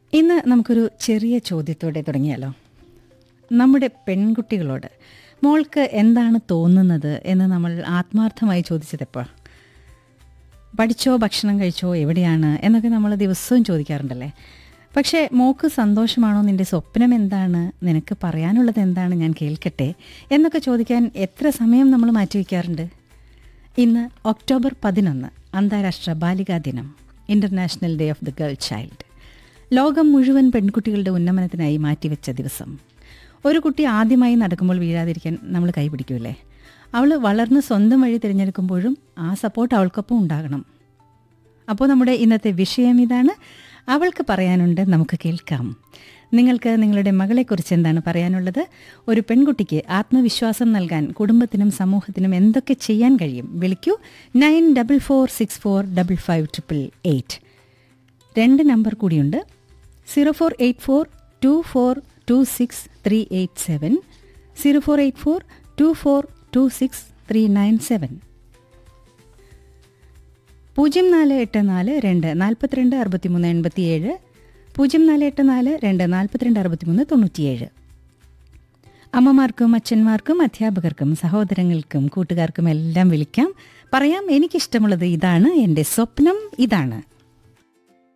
ഇന്ന് നമുക്കൊരു ചെറിയ ചോദ്യത്തോടെ തുടങ്ങിയാലോ നമ്മുടെ പെൺകുട്ടികളോട് മോൾക്ക് എന്താണ് തോന്നുന്നത് എന്ന് നമ്മൾ ആത്മാർത്ഥമായി ചോദിച്ചതെപ്പോൾ പഠിച്ചോ ഭക്ഷണം കഴിച്ചോ എവിടെയാണ് എന്നൊക്കെ നമ്മൾ ദിവസവും ചോദിക്കാറുണ്ടല്ലേ പക്ഷേ മോക്ക് സന്തോഷമാണോ നിൻ്റെ സ്വപ്നം എന്താണ് നിനക്ക് പറയാനുള്ളത് എന്താണ് ഞാൻ കേൾക്കട്ടെ എന്നൊക്കെ ചോദിക്കാൻ എത്ര സമയം നമ്മൾ മാറ്റിവെക്കാറുണ്ട് ഇന്ന് ഒക്ടോബർ പതിനൊന്ന് അന്താരാഷ്ട്ര ബാലികാ ദിനം international day of the girl child ലോകം മുഴുവൻ പെൺകുട്ടികളുടെ ഉന്നമനത്തിനായി മാറ്റിവെച്ച ദിവസം ഒരു കുട്ടി ആദ്യമായി നടക്കുമ്പോൾ വീഴാതിരിക്കാൻ നമ്മൾ കൈപിടിക്കൂലേ അവൾ വളർന്ന് സ്വന്തം വഴി തിരഞ്ഞെടുക്കുമ്പോഴും ആ സപ്പോർട്ട് അവൾക്കൊപ്പം ഉണ്ടാകണം അപ്പോൾ നമ്മുടെ ഇന്നത്തെ വിഷയം ഇതാണ് അവൾക്ക് പറയാനുണ്ട് നമുക്ക് കേൾക്കാം നിങ്ങൾക്ക് നിങ്ങളുടെ മകളെക്കുറിച്ച് എന്താണ് പറയാനുള്ളത് ഒരു പെൺകുട്ടിക്ക് ആത്മവിശ്വാസം നൽകാൻ കുടുംബത്തിനും സമൂഹത്തിനും എന്തൊക്കെ ചെയ്യാൻ കഴിയും വിളിക്കൂ nine double four six four double five triple eight രണ്ട് നമ്പർ കൂടിയുണ്ട് zero four eight four two four two six three eight seven zero four eight four two four two six three nine seven പൂജ്യം നാല് എട്ട് നാല് രണ്ട് നാൽപ്പത്തിരണ്ട് അറുപത്തിമൂന്ന് എൺപത്തിയേഴ് പൂജ്യം നാല് എട്ട് നാല് രണ്ട് നാൽപ്പത്തിരണ്ട് അറുപത്തിമൂന്ന് തൊണ്ണൂറ്റിയേഴ് അമ്മമാർക്കും അച്ഛന്മാർക്കും അധ്യാപകർക്കും സഹോദരങ്ങൾക്കും കൂട്ടുകാർക്കും എല്ലാം വിളിക്കാം പറയാം എനിക്കിഷ്ടമുള്ളത് ഇതാണ് എൻ്റെ സ്വപ്നം ഇതാണ്